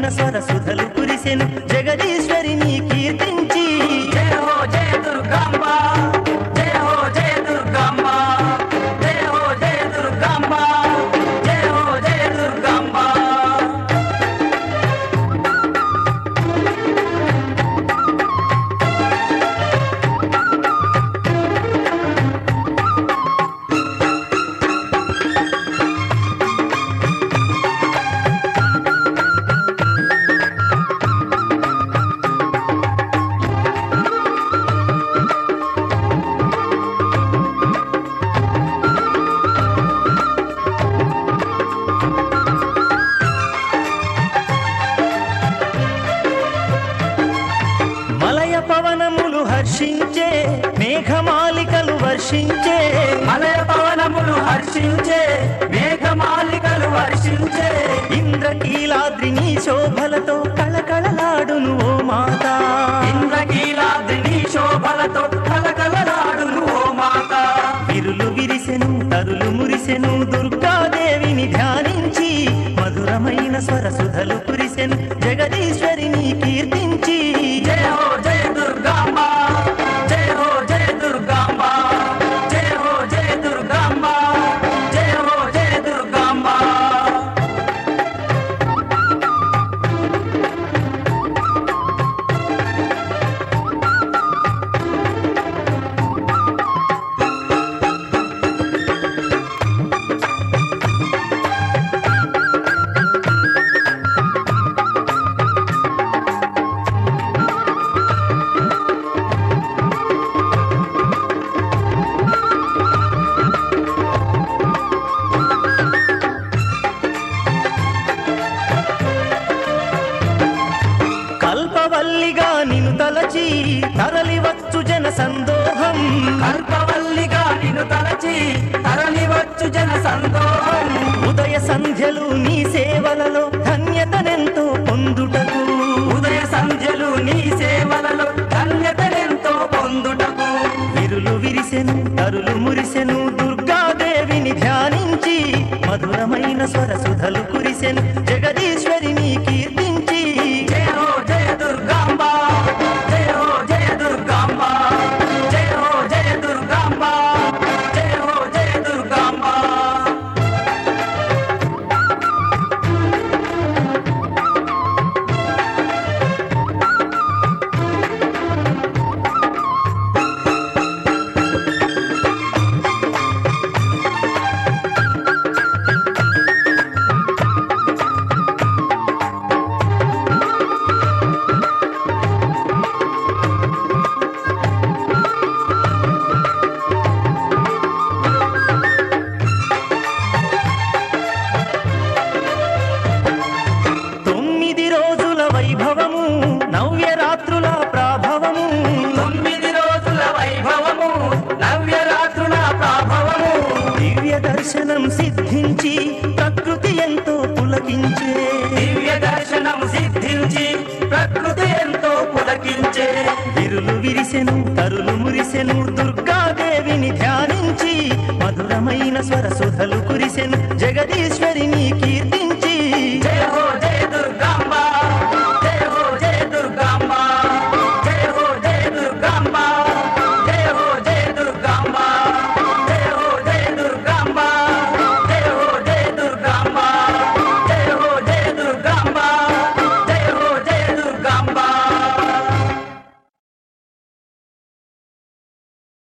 మధురమైన స్వరసుధలు కురిసెను జగదీశ్వరిని కీర్తించి జయ హో జయ దుర్గాంబ జయ హో జయ దుర్గాంబ జయ హో జయ దుర్గాంబ జయ హో జయ దుర్గాంబ మలయ పవనములు హర్షించే మేఘమాలికలు వర్షించే మలయ పవనములు హర్షించే మేఘమాలికలు వర్షించే ఇంద్రకీలాద్రిని శోభలతో కళకళలాడును ఓ మాత ఇంద్రకీలాద్రిని శోభలతో కలకలలాడును ఓ మాత విరులు విరిసెను తరులు మురిసెను దుర్గాదేవిని ధ్యానించి మధురమైన స్వరసుధలు కురిసెను జగదీశ్వరిని కీర్తించి జయ హో జయ దుర్గాంబ జయ హో జయ దుర్గాంబ జయ హో జయ దుర్గాంబ జయ హో జయ దుర్గాంబ కల్పవల్లిగా నిన్ను తలచి తరలివచ్చు జన సందోహం కల్పవల్లిగా నిన్ను తలచి తరలివచ్చు జన సందోహం ఉదయ సంధ్యలు నీ సేవలలో ధన్యతనెంతో పొందుటకు ఉదయ సంధ్యలు నీ సేవలలో ధన్యతనెంతో పొందుటకు విరులు విరిసెను తరులు మురిసెను దుర్గాదేవిని ధ్యానించి మధురమైన స్వరసుధలు కురిసెను జగదీశ్వరిని కీర్తించి జయ హో జయ దుర్గాంబ జయ హో జయ దుర్గాంబ జయ హో జయ దుర్గాంబ జయ హో జయ దుర్గాంబ తొమ్మిది రోజుల వైభవము నవ్యరాత్రుల ప్రాభవము తొమ్మిది రోజుల వైభవము నవ్యరాత్రుల ప్రాభవము దివ్య దర్శనం సిద్ధించి ప్రకృతి ఎంతో పులకించే దివ్య దర్శనం సిద్ధించి ప్రకృతి ఎంతో పులకించే విరులు విరిసెను తరులు మురిసెను దుర్గాదేవిని ధ్యానించి మధురమైన స్వరసుధలు కురిసెను జగదీశ్వరిని కీర్తి